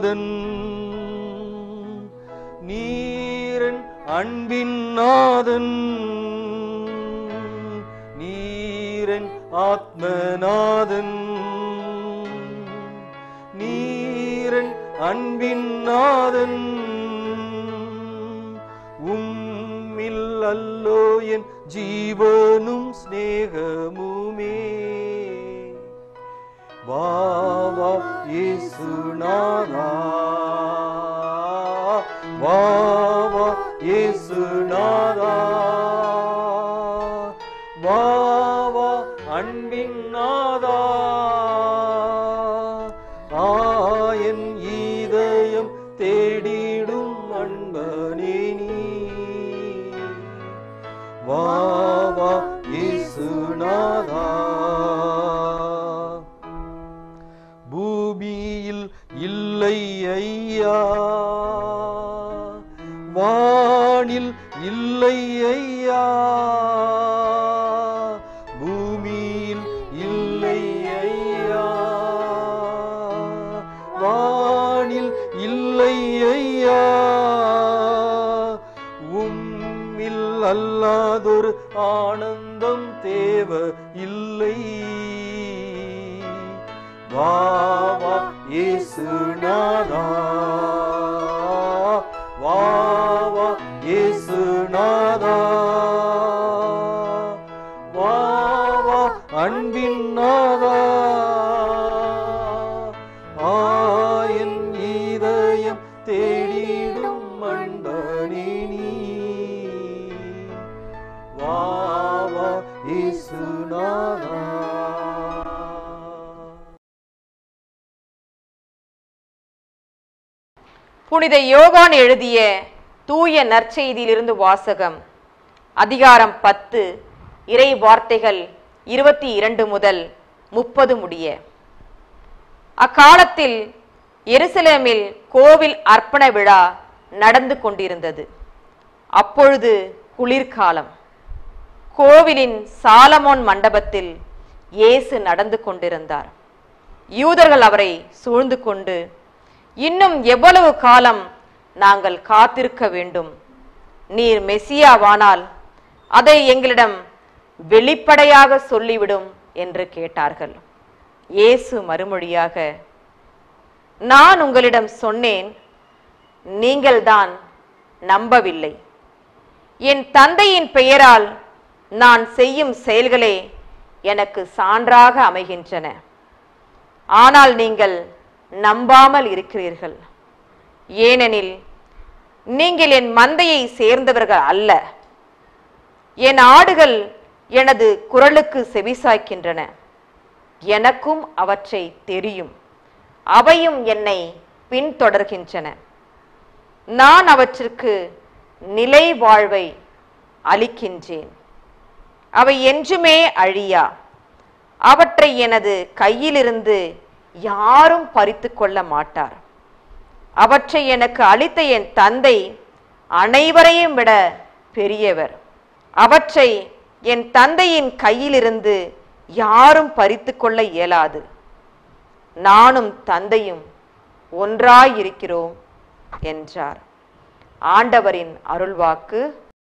நாதன் நீரன் அன்பின் நாதன் நீரன் ஆத்மநாதன் நீரன் அன்பின் நாதன் உம்மில் அல்லோ என் ஜீவனும் சிநேகமுமே வா வா இயேசுநாதா வா வா இயேசுநாதா வா வா அன்பின் நாதா ஆயன் ஈதயம் தேடிடும் அன்பனே நீ வா வா இயேசுநாதா பூமியில் இல்லை ஐயா வானில் இல்லை ஐயா பூமியில் இல்லை ஐயா வானில் இல்லை ஐயா உம்மில் அல்லாதொரு ஆனந்தம் தேவ இல்லை வா வா இயேசுநாதா வா வா இயேசுநாதா வா வா அன்பின் நாதா ஆயன் ஈதயம் தேடிடும் மண்டனி நீ வா வா இயேசுநாதா புனித யோகான் எழுதிய தூய நற்செய்தியிலிருந்து வாசகம் அதிகாரம் பத்து இறை வார்த்தைகள் இருபத்தி இரண்டு முதல் முப்பது முடிய அக்காலத்தில் எருசலேமில் கோவில் அர்ப்பண விழா நடந்து கொண்டிருந்தது அப்பொழுது குளிர்காலம் கோவிலின் சாலமோன் மண்டபத்தில் இயேசு நடந்து கொண்டிருந்தார் யூதர்கள் அவரை சூழ்ந்து கொண்டு இன்னும் எவ்வளவு காலம் நாங்கள் காத்திருக்க வேண்டும் நீர் மெசியாவானால் அதை எங்களிடம் வெளிப்படையாக சொல்லிவிடும் என்று கேட்டார்கள் இயேசு மறுமொழியாக நான் உங்களிடம் சொன்னேன் நீங்கள்தான் நம்பவில்லை என் தந்தையின் பெயரால் நான் செய்யும் செயல்களே எனக்கு சான்றாக அமைகின்றன ஆனால் நீங்கள் நம்பாமல் இருக்கிறீர்கள் ஏனெனில் நீங்கள் என் மந்தையை சேர்ந்தவர்கள் அல்ல என் ஆடுகள் எனது குரலுக்கு செவிசாய்க்கின்றன எனக்கும் அவற்றை தெரியும் அவையும் என்னை பின்தொடர்கின்றன நான் அவற்றிற்கு நிலை வாழ்வை அளிக்கின்றேன் அவை என்றுமே அழியா அவற்றை எனது கையிலிருந்து யாரும் பறித்து கொள்ள மாட்டார் அவற்றை எனக்கு அளித்த என் தந்தை அனைவரையும் விட பெரியவர் அவற்றை என் தந்தையின் கையிலிருந்து யாரும் பறித்து கொள்ள இயலாது நானும் தந்தையும் ஒன்றாயிருக்கிறோம் என்றார் ஆண்டவரின் அருள்வாக்கு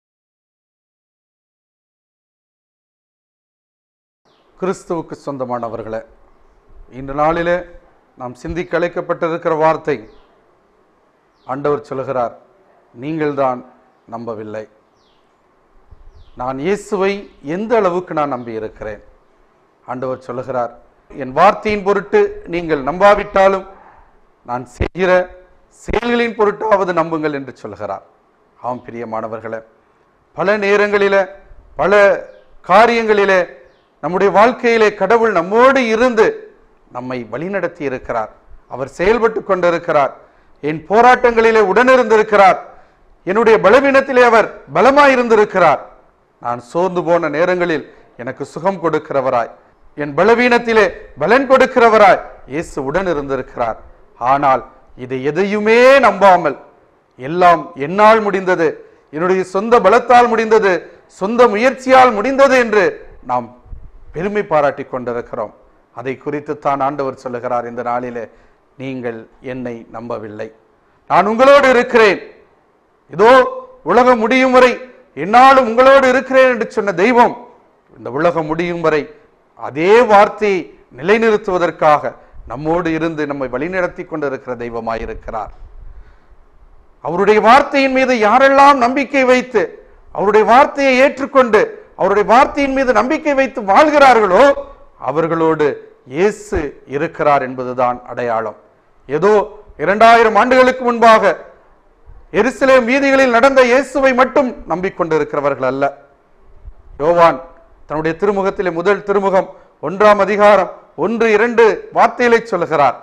கிறிஸ்துவுக்கு சொந்தமானவர்களே இன்று நாளிலே நாம் சிந்திக்க அழைக்கப்பட்டிருக்கிற வார்த்தை ஆண்டவர் சொல்கிறார் நீங்கள்தான் நம்பவில்லை நான் இயேசுவை எந்த அளவுக்கு நான் நம்பி இருக்கிறேன் ஆண்டவர் சொல்லுகிறார் என் வார்த்தையின் பொருட்டு நீங்கள் நம்பாவிட்டாலும் நான் செய்கிற செயல்களின் பொருட்டாவது நம்புங்கள் என்று சொல்கிறார் ஆம் பிரியமானவர்களே பல நேரங்களிலே பல காரியங்களிலே நம்முடைய வாழ்க்கையிலே கடவுள் நம்மோடு இருந்து நம்மை வழிநடத்தி இருக்கிறார் அவர் செயல்பட்டு கொண்டிருக்கிறார் என் போராட்டங்களிலே உடனிருந்திருக்கிறார் என்னுடைய பலவீனத்திலே அவர் பலமாயிருந்திருக்கிறார் நான் சோர்ந்து போன நேரங்களில் எனக்கு சுகம் கொடுக்கிறவராய் என் பலவீனத்திலே பலன் கொடுக்கிறவராய் இயேசு உடன் இருந்திருக்கிறார் ஆனால் இதை எதையுமே நம்பாமல் எல்லாம் என்னால் முடிந்தது என்னுடைய சொந்த பலத்தால் முடிந்தது சொந்த முயற்சியால் முடிந்தது என்று நாம் பெருமை பாராட்டி கொண்டிருக்கிறோம் அதை குறித்து தான் ஆண்டவர் சொல்லுகிறார் இந்த நாளிலே நீங்கள் என்னை நம்பவில்லை நான் உங்களோடு இருக்கிறேன் இதோ உலகம் முடியும் வரை என்னாலும் உங்களோடு இருக்கிறேன் என்று சொன்ன தெய்வம் இந்த உலகம் முடியும் வரை அதே வார்த்தையை நிலைநிறுத்துவதற்காக நம்மோடு இருந்து நம்மை வழிநடத்தி கொண்டிருக்கிற தெய்வமாயிருக்கிறார் அவருடைய வார்த்தையின் மீது யாரெல்லாம் நம்பிக்கை வைத்து அவருடைய வார்த்தையை ஏற்றுக்கொண்டு அவருடைய வார்த்தையின் மீது நம்பிக்கை வைத்து வாழ்கிறார்களோ அவர்களோடு இயேசு இருக்கிறார் என்பதுதான் அடையாளம் ஏதோ இரண்டாயிரம் ஆண்டுகளுக்கு முன்பாக எருசலேம் வீதிகளில் நடந்த இயேசுவை மட்டும் நம்பிக்கொண்டிருக்கிறவர்கள் அல்ல யோவான் தன்னுடைய திருமுகத்திலே முதல் திருமுகம் ஒன்றாம் அதிகாரம் ஒன்று இரண்டு வார்த்தைகளை சொல்லுகிறார்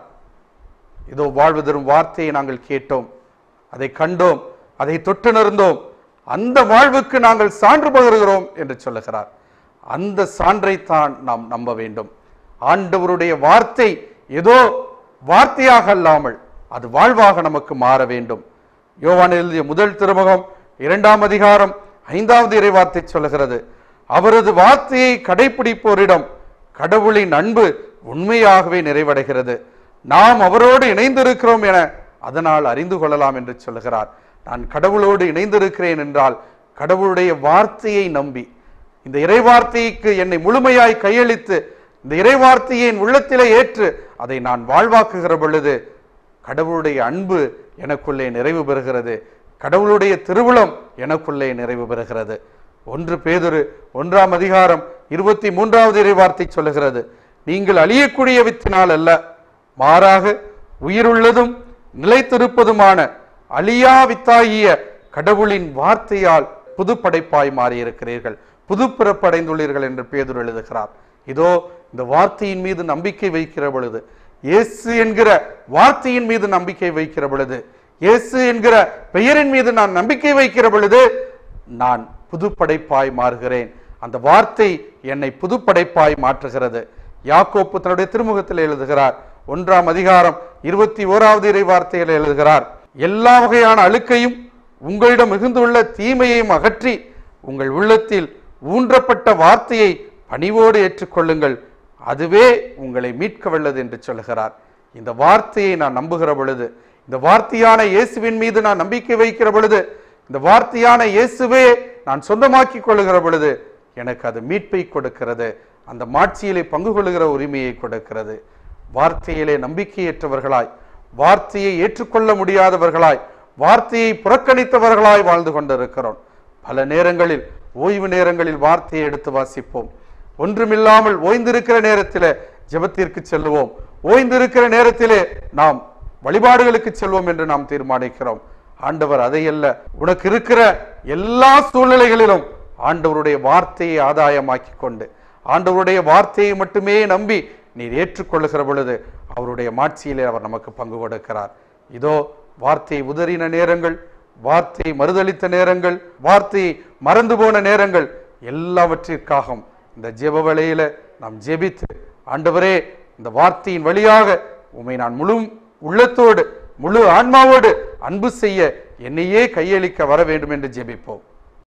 இதோ வாழ்வு தரும் வார்த்தையை நாங்கள் கேட்டோம் அதை கண்டோம் அதை தொட்டுணர்ந்தோம் அந்த வாழ்வுக்கு நாங்கள் சான்று பகருகிறோம் என்று சொல்லுகிறார் அந்த சான்றைத்தான் நாம் நம்ப வேண்டும் ஆண்டவருடைய வார்த்தை ஏதோ வார்த்தையாக அல்லாமல் அது வாழ்வாக நமக்கு மாற வேண்டும் யோவான் எழுதிய முதல் திருமுகம் இரண்டாம் அதிகாரம் ஐந்தாவது இறைவார்த்தை சொல்லுகிறது அவரது வார்த்தையை கடைபிடிப்போரிடம் கடவுளின் அன்பு உண்மையாகவே நிறைவடைகிறது நாம் அவரோடு இணைந்திருக்கிறோம் என அதனால் அறிந்து கொள்ளலாம் என்று சொல்லுகிறார் நான் கடவுளோடு இணைந்திருக்கிறேன் என்றால் கடவுளுடைய வார்த்தையை நம்பி இந்த இறைவார்த்தைக்கு என்னை முழுமையாய் கையளித்து இந்த இறைவார்த்தையை என் உள்ளத்திலே ஏற்று அதை நான் வாழ்வாக்குகிற பொழுது கடவுளுடைய அன்பு எனக்குள்ளே நிறைவு பெறுகிறது கடவுளுடைய திருவுளம் எனக்குள்ளே நிறைவு பெறுகிறது ஒன்று பேதுரு ஒன்றாம் அதிகாரம் இருபத்தி மூன்றாவது இறைவார்த்தை சொல்லுகிறது நீங்கள் அழியக்கூடிய வித்தினால் அல்ல மாறாக உயிருள்ளதும் நிலைத்திருப்பதுமான அழியா வித்தாகிய கடவுளின் வார்த்தையால் புது படைப்பாய் மாறியிருக்கிறீர்கள் புது பிறப்படைந்துள்ளீர்கள் என்று பேதுரு எழுதுகிறார் இதோ இந்த வார்த்தையின் மீது நம்பிக்கை வைக்கிற பொழுது இயேசு என்கிற வார்த்தையின் மீது நம்பிக்கை வைக்கிற பொழுது இயேசு என்கிற பெயரின் மீது நான் நம்பிக்கை வைக்கிற பொழுது நான் புது படைப்பாய் மாறுகிறேன் அந்த வார்த்தை என்னை புது படைப்பாய் மாற்றுகிறது யாக்கோப்பு தன்னுடைய திருமுகத்தில் எழுதுகிறார் ஒன்றாம் அதிகாரம் இருபத்தி ஓராவது இறை வார்த்தையில் எழுதுகிறார் எல்லா வகையான அழுக்கையும் உங்களிடம் மிகுந்துள்ள தீமையையும் அகற்றி உங்கள் உள்ளத்தில் ஊன்றப்பட்ட வார்த்தையை பணிவோடு ஏற்றுக்கொள்ளுங்கள் அதுவே உங்களை மீட்க வல்லது என்று சொல்லுகிறார் இந்த வார்த்தையை நான் நம்புகிற பொழுது இந்த வார்த்தையான இயேசுவின் மீது நான் நம்பிக்கை வைக்கிற பொழுது இந்த வார்த்தையான இயேசுவே நான் சொந்தமாக்கிக் கொள்ளுகிற பொழுது எனக்கு அது மீட்பை கொடுக்கிறது அந்த மாட்சியிலே பங்கு கொள்ளுகிற உரிமையை கொடுக்கிறது வார்த்தையிலே நம்பிக்கையற்றவர்களாய் வார்த்தையை ஏற்றுக்கொள்ள முடியாதவர்களாய் வார்த்தையை புறக்கணித்தவர்களாய் வாழ்ந்து கொண்டிருக்கிறோம் பல நேரங்களில் ஓய்வு நேரங்களில் வார்த்தையை எடுத்து வாசிப்போம் ஒன்றுமில்லாமல் ஓய்ந்திருக்கிற நேரத்திலே ஜெபத்திற்கு செல்லுவோம் ஓய்ந்திருக்கிற நேரத்திலே நாம் வழிபாடுகளுக்கு செல்வோம் என்று நாம் தீர்மானிக்கிறோம் ஆண்டவர் அதையல்ல உனக்கு இருக்கிற எல்லா சூழ்நிலைகளிலும் ஆண்டவருடைய வார்த்தையை ஆதாயமாக்கி கொண்டு ஆண்டவருடைய வார்த்தையை மட்டுமே நம்பி நீர் ஏற்றுக்கொள்ளுகிற பொழுது அவருடைய மாட்சியிலே அவர் நமக்கு பங்கு கொடுக்கிறார் இதோ வார்த்தையை உதறின நேரங்கள் வார்த்தையை மறுதளித்த நேரங்கள் வார்த்தையை மறந்து போன நேரங்கள் எல்லாவற்றிற்காகவும் இந்த ஜெப வேளையில நாம் ஜெபித்து ஆண்டவரே இந்த வார்த்தையின் வழியாக உம்மை நான் முழு உள்ளத்தோடு முழு ஆன்மாவோடு அன்பு செய்ய என்னையே கையளிக்க வர வேண்டும் என்று ஜெபிப்போம்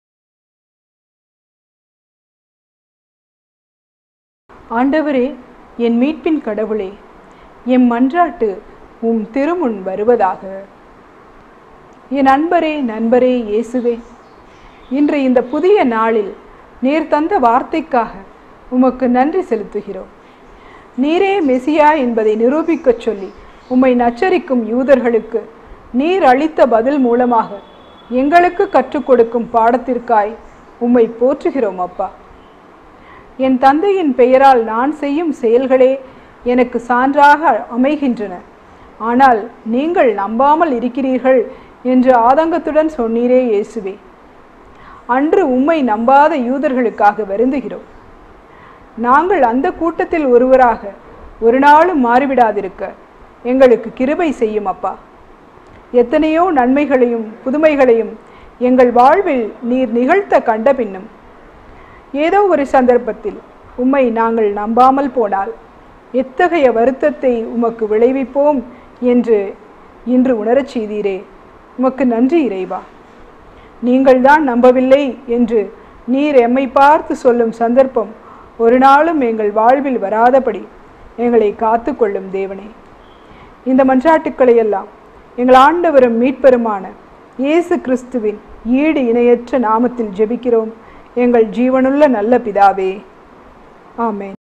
ஆண்டவரே என் மீட்பின் கடவுளே எம் மன்றாட்டு உம் திருமுன் வருவதாக என் அன்பரே நண்பரே இயேசுவே இன்று இந்த புதிய நாளில் நீர் தந்த வார்த்தைக்காக உமக்கு நன்றி செலுத்துகிறோம் நீரே மெசியா என்பதை நிரூபிக்கச் சொல்லி உம்மை நச்சரிக்கும் யூதர்களுக்கு நீர் அளித்த பதில் மூலமாக எங்களுக்கு கற்றுக் கொடுக்கும் பாடத்திற்காய் உம்மை போற்றுகிறோம் அப்பா என் தந்தையின் பெயரால் நான் செய்யும் செயல்களே எனக்கு சான்றாக அமைகின்றன ஆனால் நீங்கள் நம்பாமல் இருக்கிறீர்கள் என்று ஆதங்கத்துடன் சொன்னீரே இயேசுவே அன்று உம்மை நம்பாத யூதர்களுக்காக வருந்துகிறோம் நாங்கள் அந்த கூட்டத்தில் ஒருவராக ஒரு நாளும் மாறிவிடாதிருக்க எங்களுக்கு கிருபை செய்யும் அப்பா எத்தனையோ நன்மைகளையும் புதுமைகளையும் எங்கள் வாழ்வில் நீர் நிகழ்த்த கண்ட பின்னும் ஏதோ ஒரு சந்தர்ப்பத்தில் உம்மை நாங்கள் நம்பாமல் போனால் எத்தகைய வருத்தத்தை உமக்கு விளைவிப்போம் என்று இன்று உணரச் செய்தீரே உமக்கு நன்றி இறைவா நீங்கள்தான் நம்பவில்லை என்று நீர் எம்மை பார்த்து சொல்லும் சந்தர்ப்பம் ஒரு நாளும் எங்கள் வாழ்வில் வராதபடி எங்களை காத்து கொள்ளும் தேவனே இந்த மன்றாட்டுக்களை எல்லாம் எங்கள் ஆண்டவரும் மீட்பெருமான இயேசு கிறிஸ்துவின் ஈடு இணையற்ற நாமத்தில் ஜெபிக்கிறோம் எங்கள் ஜீவனுள்ள நல்ல பிதாவே ஆமென்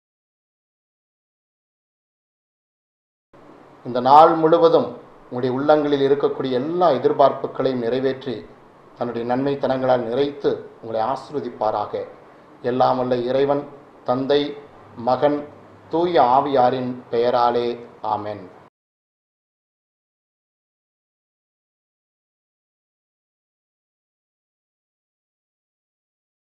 இந்த நாள் முழுவதும் உங்களுடைய உள்ளங்களில் இருக்கக்கூடிய எல்லா எதிர்பார்ப்புகளையும் நிறைவேற்றி தன்னுடைய நன்மைத்தனங்களால் நிறைத்து உங்களை ஆசிர்வதிப்பாராக எல்லாம் வல்ல இறைவன் தந்தை மகன் தூய ஆவியாரின் பெயராலே ஆமென்